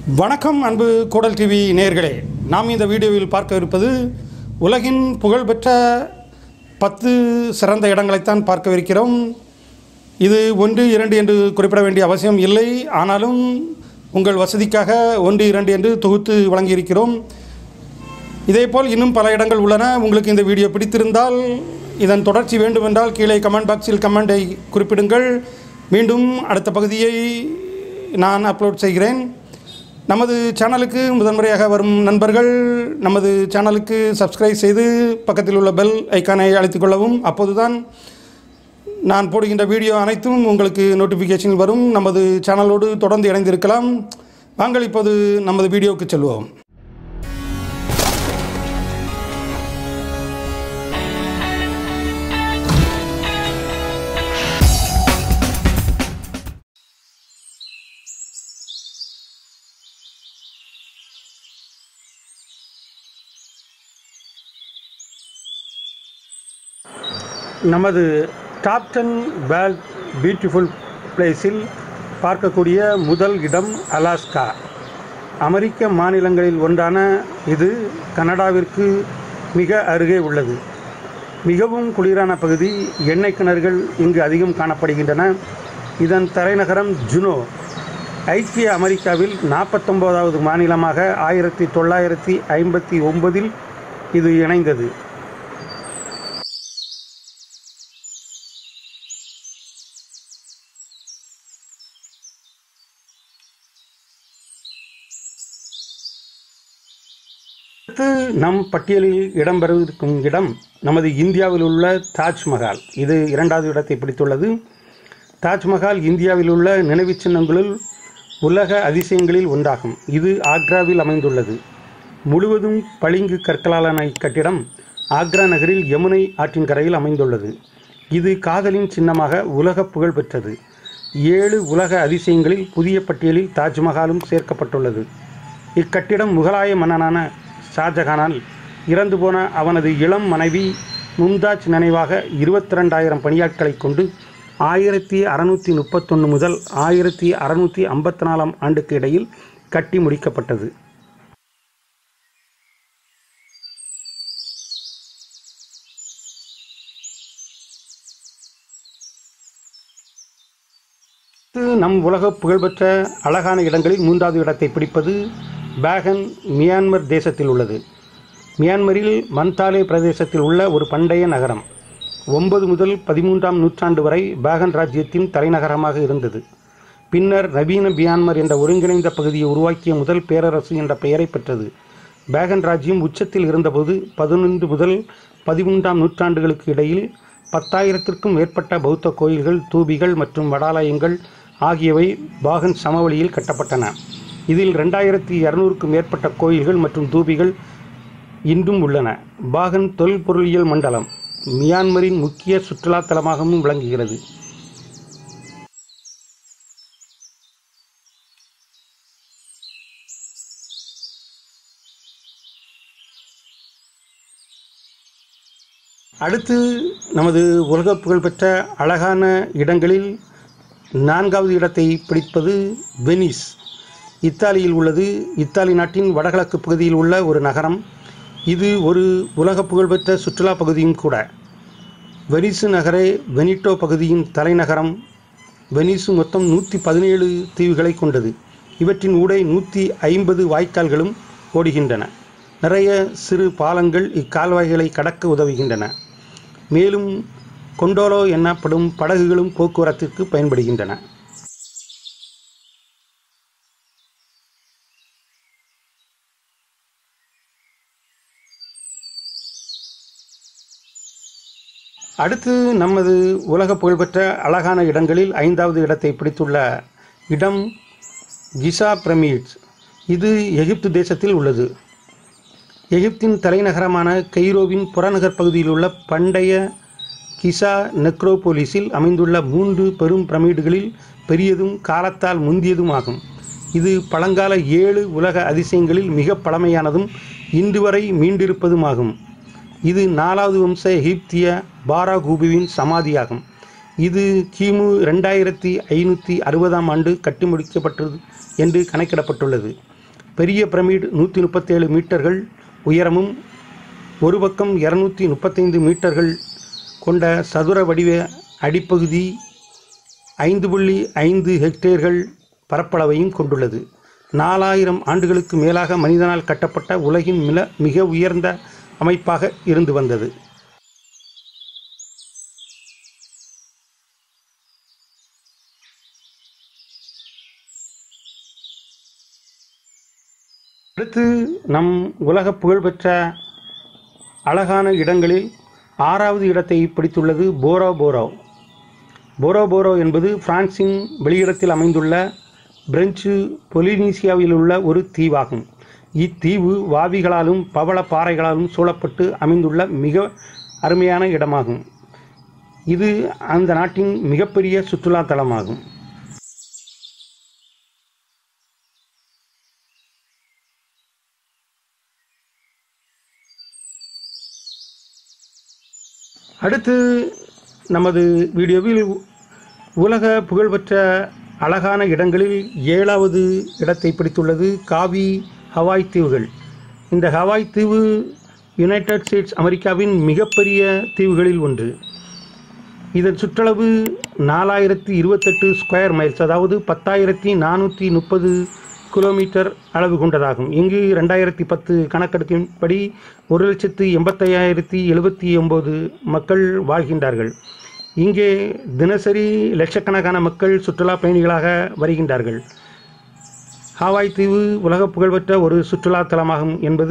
வணக்கம் அன்பு கோடல் டிவி நேயர்களே நாம் இந்த வீடியோவில் பார்க்க இருப்பது உலகின் புகழ்பெற்ற பத்து சிறந்த இடங்களைத்தான் பார்க்கவிருக்கிறோம் இது ஒன்று இரண்டு என்று குறிப்பிட வேண்டிய அவசியம் இல்லை ஆனாலும் உங்கள் வசதிக்காக ஒன்று இரண்டு என்று தொகுத்து வழங்கியிருக்கிறோம் இதேபோல் இன்னும் பல இடங்கள் உள்ளன உங்களுக்கு இந்த வீடியோ பிடித்திருந்தால் இதன் தொடர்ச்சி வேண்டுமென்றால் கீழே கமெண்ட் பாக்ஸில் கமெண்டை குறிப்பிடுங்கள் மீண்டும் அடுத்த பகுதியை நான் அப்லோட் செய்கிறேன் நமது சேனலுக்கு முதன்முறையாக வரும் நண்பர்கள் நமது சேனலுக்கு சப்ஸ்கிரைப் செய்து பக்கத்தில் உள்ள பெல் ஐக்கானை அழைத்துக் கொள்ளவும் அப்போதுதான் நான் போடுகின்ற வீடியோ அனைத்தும் உங்களுக்கு நோட்டிஃபிகேஷன் வரும் நமது சேனலோடு தொடர்ந்து இணைந்திருக்கலாம் வாங்கள் இப்போது நமது வீடியோவுக்கு செல்வோம் நமது டாப் டென் வேர்ல்ட் பியூட்டிஃபுல் பிளேஸில் பார்க்கக்கூடிய முதல் இடம் அலாஸ்கா அமெரிக்க மாநிலங்களில் ஒன்றான இது கனடாவிற்கு மிக அருகே உள்ளது மிகவும் குளிரான பகுதி எண்ணெய் கிணறுகள் இங்கு அதிகம் காணப்படுகின்றன இதன் தலைநகரம் ஜுனோ ஐக்கிய அமெரிக்காவில் நாற்பத்தொம்போதாவது மாநிலமாக ஆயிரத்தி தொள்ளாயிரத்தி ஐம்பத்தி ஒன்பதில் இது இணைந்தது அடுத்து நம் பட்டியலில் இடம்பெறவிருக்கும் இடம் நமது இந்தியாவில் உள்ள தாஜ்மஹால் இது இரண்டாவது இடத்தை பிடித்துள்ளது தாஜ்மஹால் இந்தியாவில் உள்ள நினைவுச் சின்னங்களுள் உலக அதிசயங்களில் ஒன்றாகும் இது ஆக்ராவில் அமைந்துள்ளது முழுவதும் பளிங்கு கற்களாலான இக்கட்டிடம் ஆக்ரா நகரில் யமுனை ஆற்றின் கரையில் அமைந்துள்ளது இது காதலின் சின்னமாக உலக புகழ் பெற்றது ஏழு உலக அதிசயங்களில் புதிய பட்டியலில் தாஜ்மஹாலும் சேர்க்கப்பட்டுள்ளது இக்கட்டிடம் முகலாய மன்னனான ஷாஜஹானால் இறந்து போன அவனது இளம் மனைவி மும்தாஜ் நினைவாக இருபத்தி ரெண்டாயிரம் பணியாட்களை கொண்டு ஆயிரத்தி அறநூற்றி முப்பத்தொன்று முதல் ஆயிரத்தி அறநூற்றி ஐம்பத்தி நாலாம் ஆண்டுக்கு இடையில் கட்டி முடிக்கப்பட்டது அடுத்து நம் உலக புகழ்பெற்ற அழகான இடங்களில் மூன்றாவது இடத்தை பிடிப்பது பேகன் மியான்மர் தேசத்தில் உள்ளது மியான்மரில் மந்தாலே பிரதேசத்தில் உள்ள ஒரு பண்டைய நகரம் ஒன்பது முதல் பதிமூன்றாம் நூற்றாண்டு வரை பேகன் ராஜ்யத்தின் தலைநகரமாக இருந்தது பின்னர் நவீன மியான்மர் என்ற ஒருங்கிணைந்த பகுதியை உருவாக்கிய முதல் பேரரசு என்ற பெயரை பெற்றது பேகன் ராஜ்யம் உச்சத்தில் இருந்தபோது பதினொன்று முதல் பதிமூன்றாம் நூற்றாண்டுகளுக்கு இடையில் பத்தாயிரத்திற்கும் மேற்பட்ட பௌத்த கோயில்கள் தூபிகள் மற்றும் வடாலயங்கள் ஆகியவை பாகன் சமவெளியில் கட்டப்பட்டன இதில் ரெண்டாயிரத்தி இரநூறுக்கும் மேற்பட்ட கோயில்கள் மற்றும் தூபிகள் இன்றும் உள்ளன பாகன் தொல்பொருளியல் மண்டலம் மியான்மரின் முக்கிய சுற்றுலா தலமாகவும் விளங்குகிறது அடுத்து நமது உலக புகழ்பெற்ற அழகான இடங்களில் நான்காவது இடத்தை பிடிப்பது வெனிஸ் இத்தாலியில் உள்ளது இத்தாலி நாட்டின் வடகிழக்கு பகுதியில் உள்ள ஒரு நகரம் இது ஒரு உலக புகழ்பெற்ற சுற்றுலா பகுதியும் கூட வெனிசு நகரே வெனிட்டோ பகுதியின் தலைநகரம் வெனிசு மொத்தம் நூற்றி பதினேழு தீவுகளை கொண்டது இவற்றின் ஊடே நூற்றி ஐம்பது வாய்க்கால்களும் ஓடுகின்றன நிறைய சிறு பாலங்கள் இக்கால்வாய்களை கடக்க உதவுகின்றன மேலும் கொண்டோலோ எனப்படும் படகுகளும் போக்குவரத்திற்கு பயன்படுகின்றன அடுத்து நமது உலக புகழ்பெற்ற அழகான இடங்களில் ஐந்தாவது இடத்தை பிடித்துள்ள இடம் கிசா பிரமிட்ஸ் இது எகிப்து தேசத்தில் உள்ளது எகிப்தின் தலைநகரமான கெய்ரோவின் புறநகர் பகுதியில் உள்ள பண்டைய கிசா நெக்ரோபோலிஸில் அமைந்துள்ள மூன்று பெரும் பிரமிடுகளில் பெரியதும் காலத்தால் முந்தியதும் ஆகும் இது பழங்கால ஏழு உலக அதிசயங்களில் மிக பழமையானதும் இன்று வரை மீண்டிருப்பதுமாகும் இது நாலாவது வம்ச எகிப்திய பாராகூபுவின் சமாதியாகும் இது கிமு ரெண்டாயிரத்தி ஐநூற்றி அறுபதாம் ஆண்டு கட்டி முடிக்கப்பட்டது என்று கணக்கிடப்பட்டுள்ளது பெரிய பிரமிட் நூற்றி முப்பத்தேழு மீட்டர்கள் உயரமும் ஒரு பக்கம் இரநூத்தி முப்பத்தைந்து மீட்டர்கள் கொண்ட சதுர வடிவ அடிப்பகுதி ஐந்து புள்ளி ஐந்து ஹெக்டேர்கள் பரப்பளவையும் கொண்டுள்ளது நாலாயிரம் ஆண்டுகளுக்கு மேலாக மனிதனால் கட்டப்பட்ட உலகின் மில மிக உயர்ந்த அமைப்பாக இருந்து வந்தது அடுத்து நம் உலக புகழ்பெற்ற அழகான இடங்களில் ஆறாவது இடத்தை பிடித்துள்ளது போரோ போரோ போரோ போரோ என்பது பிரான்சின் வெளியிடத்தில் அமைந்துள்ள பிரெஞ்சு பொலினீசியாவில் உள்ள ஒரு தீவாகும் இத்தீவு வாவிகளாலும் பவள பாறைகளாலும் சூழப்பட்டு அமைந்துள்ள மிக அருமையான இடமாகும் இது அந்த நாட்டின் மிகப்பெரிய சுற்றுலா தலமாகும் அடுத்து நமது வீடியோவில் உலக புகழ்பெற்ற அழகான இடங்களில் ஏழாவது இடத்தை பிடித்துள்ளது காவி ஹவாய் தீவுகள் இந்த ஹவாய் தீவு யுனைடெட் ஸ்டேட்ஸ் அமெரிக்காவின் மிகப்பெரிய தீவுகளில் ஒன்று இதன் சுற்றளவு நாலாயிரத்தி இருபத்தெட்டு ஸ்கொயர் மைல்ஸ் அதாவது பத்தாயிரத்தி நானூற்றி முப்பது கிலோமீட்டர் அளவு கொண்டதாகும் இங்கு ரெண்டாயிரத்தி பத்து கணக்கெடுப்பின்படி ஒரு லட்சத்து எண்பத்தையாயிரத்தி எழுபத்தி ஒம்பது மக்கள் வாழ்கின்றார்கள் இங்கே தினசரி லட்சக்கணக்கான மக்கள் சுற்றுலா பயணிகளாக வருகின்றார்கள் ஹாவாய் தீவு உலக புகழ்பெற்ற ஒரு சுற்றுலா தலமாகும் என்பது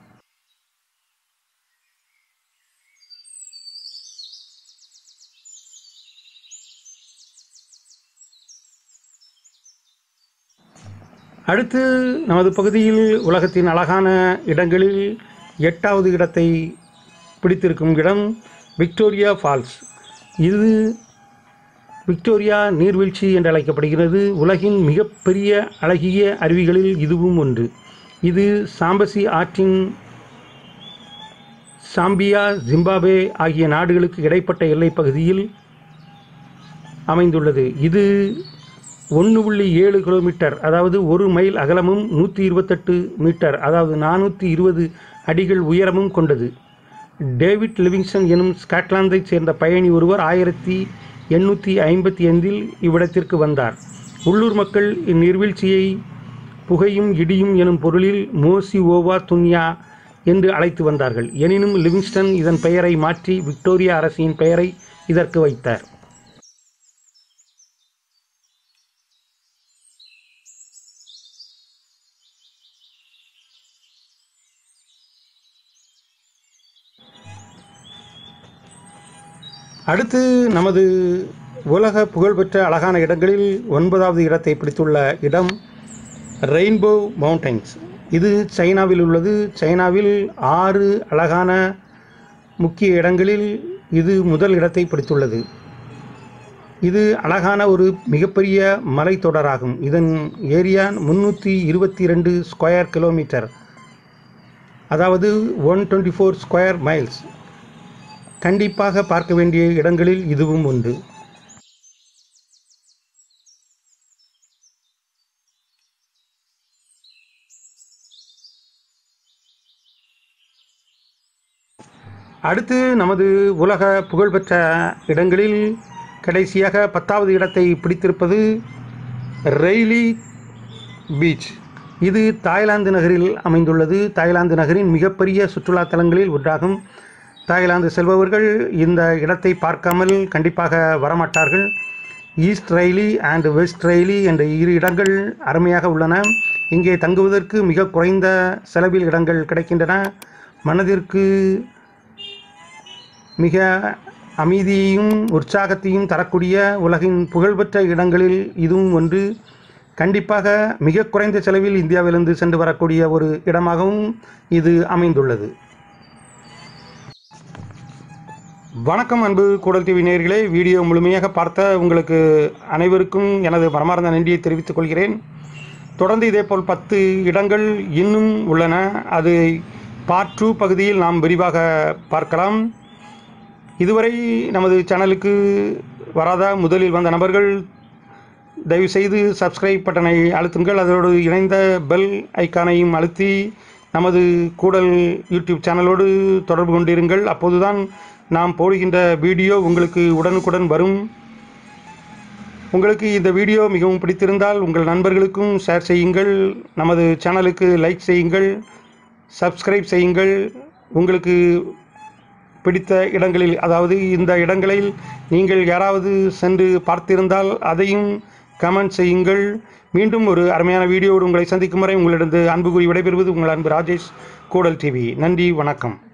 அடுத்து நமது பகுதியில் உலகத்தின் அழகான இடங்களில் எட்டாவது இடத்தை பிடித்திருக்கும் இடம் விக்டோரியா ஃபால்ஸ் இது விக்டோரியா நீர்வீழ்ச்சி என்று அழைக்கப்படுகிறது உலகின் மிகப்பெரிய அழகிய அருவிகளில் இதுவும் ஒன்று இது சாம்பசி ஆற்றின் சாம்பியா ஜிம்பாபே ஆகிய நாடுகளுக்கு இடைப்பட்ட எல்லைப் பகுதியில் அமைந்துள்ளது இது ஒன்று புள்ளி ஏழு கிலோமீட்டர் அதாவது ஒரு மைல் அகலமும் நூற்றி இருபத்தெட்டு மீட்டர் அதாவது நானூற்றி இருபது அடிகள் உயரமும் கொண்டது டேவிட் லிவிங்ஸ்டன் எனும் ஸ்காட்லாந்தைச் சேர்ந்த பயணி ஒருவர் ஆயிரத்தி எண்ணூற்றி ஐம்பத்தி ஐந்தில் இவ்விடத்திற்கு வந்தார் உள்ளூர் மக்கள் இந்நீர்வீழ்ச்சியை புகையும் இடியும் எனும் பொருளில் மோசி ஓவா துன்யா என்று அழைத்து வந்தார்கள் எனினும் லிவிங்ஸ்டன் இதன் பெயரை மாற்றி விக்டோரியா அரசின் பெயரை இதற்கு வைத்தார் அடுத்து நமது உலக புகழ்பெற்ற அழகான இடங்களில் ஒன்பதாவது இடத்தை பிடித்துள்ள இடம் ரெயின்போ மவுண்டைன்ஸ் இது சைனாவில் உள்ளது சைனாவில் ஆறு அழகான முக்கிய இடங்களில் இது முதல் இடத்தை பிடித்துள்ளது இது அழகான ஒரு மிகப்பெரிய மலைத்தொடராகும் இதன் ஏரியா முன்னூற்றி இருபத்தி ரெண்டு ஸ்கொயர் கிலோமீட்டர் அதாவது one twenty four square miles கண்டிப்பாக பார்க்க வேண்டிய இடங்களில் இதுவும் ஒன்று அடுத்து நமது உலக புகழ்பெற்ற இடங்களில் கடைசியாக பத்தாவது இடத்தை பிடித்திருப்பது ரெய்லி பீச் இது தாய்லாந்து நகரில் அமைந்துள்ளது தாய்லாந்து நகரின் மிகப்பெரிய சுற்றுலா தலங்களில் ஒன்றாகும் தாய்லாந்து செல்பவர்கள் இந்த இடத்தை பார்க்காமல் கண்டிப்பாக வரமாட்டார்கள் east Railay and west Railay என்ற இரு இடங்கள் அருமையாக உள்ளன இங்கே தங்குவதற்கு மிக குறைந்த செலவில் இடங்கள் கிடைக்கின்றன மனதிற்கு மிக அமைதியையும் உற்சாகத்தையும் தரக்கூடிய உலகின் புகழ்பெற்ற இடங்களில் இதுவும் ஒன்று கண்டிப்பாக மிக குறைந்த செலவில் இந்தியாவிலிருந்து சென்று வரக்கூடிய ஒரு இடமாகவும் இது அமைந்துள்ளது வணக்கம் அன்பு கூடல் டிவி நேயர்களே வீடியோ முழுமையாக பார்த்த உங்களுக்கு அனைவருக்கும் எனது மனமார்ந்த நன்றியை தெரிவித்துக் கொள்கிறேன் தொடர்ந்து இதேபோல் பத்து இடங்கள் இன்னும் உள்ளன அது பார்ட் டூ பகுதியில் நாம் விரிவாக பார்க்கலாம் இதுவரை நமது சேனலுக்கு வராத முதலில் வந்த நபர்கள் தயவுசெய்து சப்ஸ்கிரைப் பட்டனை அழுத்துங்கள் அதோடு இணைந்த பெல் ஐக்கானையும் அழுத்தி நமது கூடல் யூடியூப் சேனலோடு தொடர்பு கொண்டிருங்கள் அப்போதுதான் நாம் போடுகின்ற வீடியோ உங்களுக்கு உடனுக்குடன் வரும் உங்களுக்கு இந்த வீடியோ மிகவும் பிடித்திருந்தால் உங்கள் நண்பர்களுக்கும் ஷேர் செய்யுங்கள் நமது சேனலுக்கு லைக் செய்யுங்கள் சப்ஸ்கிரைப் செய்யுங்கள் உங்களுக்கு பிடித்த இடங்களில் அதாவது இந்த இடங்களில் நீங்கள் யாராவது சென்று பார்த்திருந்தால் அதையும் கமெண்ட் செய்யுங்கள் மீண்டும் ஒரு அருமையான வீடியோவோடு உங்களை சந்திக்கும் வரை உங்களிடம் அன்பு கூறி விடைபெறுவது உங்கள் அன்பு ராஜேஷ் கூடல் டிவி நன்றி வணக்கம்